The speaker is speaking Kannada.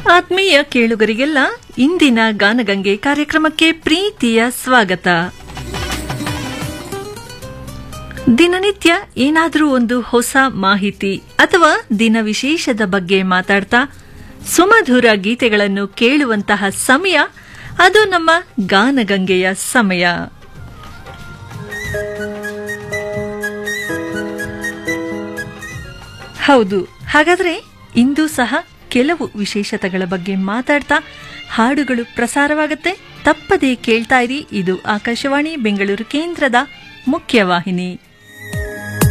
ಆತ್ಮೀಯ ಕೇಳುಗರಿಗೆಲ್ಲ ಇಂದಿನ ಗಾನಗಂಗೆ ಕಾರ್ಯಕ್ರಮಕ್ಕೆ ಪ್ರೀತಿಯ ಸ್ವಾಗತ ದಿನನಿತ್ಯ ಏನಾದರೂ ಒಂದು ಹೊಸ ಮಾಹಿತಿ ಅಥವಾ ದಿನ ವಿಶೇಷದ ಬಗ್ಗೆ ಮಾತಾಡ್ತಾ ಸುಮಧುರ ಗೀತೆಗಳನ್ನು ಕೇಳುವಂತಹ ಸಮಯ ಅದು ನಮ್ಮ ಗಾನಗಂಗೆಯ ಸಮಯ ಹೌದು ಹಾಗಾದ್ರೆ ಇಂದು ಸಹ ಕೆಲವು ವಿಶೇಷತೆಗಳ ಬಗ್ಗೆ ಮಾತಾಡ್ತಾ ಹಾಡುಗಳು ಪ್ರಸಾರವಾಗುತ್ತೆ ತಪ್ಪದೇ ಕೇಳ್ತಾ ಇರಿ ಇದು ಆಕಾಶವಾಣಿ ಬೆಂಗಳೂರು ಕೇಂದ್ರದ ಮುಖ್ಯವಾಹಿನಿ